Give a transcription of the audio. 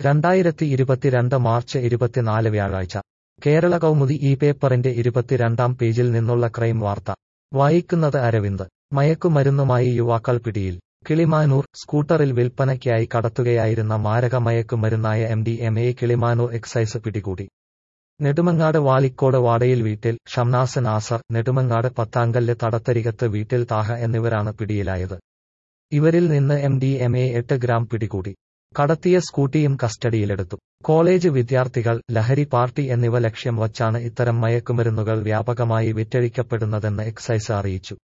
രണ്ടായിരത്തി ഇരുപത്തിരണ്ട് മാർച്ച് ഇരുപത്തിനാല് വ്യാഴാഴ്ച കേരള കൗമുദി ഈ പേപ്പറിന്റെ ഇരുപത്തിരണ്ടാം പേജിൽ നിന്നുള്ള ക്രൈം വാർത്ത വായിക്കുന്നത് അരവിന്ദ് മയക്കുമരുന്നുമായി യുവാക്കൾ പിടിയിൽ കിളിമാനൂർ സ്കൂട്ടറിൽ വിൽപ്പനയ്ക്കായി കടത്തുകയായിരുന്ന മാരക മയക്കുമരുന്നായ M D M A Kilimanoor excise പിടികൂടി നെടുമങ്ങാട് വാളിക്കോട് വാടയിൽ വീട്ടിൽ ഷംനാസ് നാസർ നെടുമങ്ങാട് പത്താങ്കല്ല് തടത്തരികത്ത് വീട്ടിൽ താഹ എന്നിവരാണ് പിടിയിലായത് ഇവരിൽ നിന്ന് എം ഡി എം എ എട്ട് ഗ്രാം പിടികൂടി കടത്തിയ സ്കൂട്ടിയും കസ്റ്റഡിയിലെടുത്തു കോളേജ് വിദ്യാർത്ഥികൾ ലഹരി പാർട്ടി എന്നിവ ലക്ഷ്യം വച്ചാണ് ഇത്തരം മയക്കുമരുന്നുകൾ വ്യാപകമായി വിറ്റഴിക്കപ്പെടുന്നതെന്ന് എക്സൈസ് അറിയിച്ചു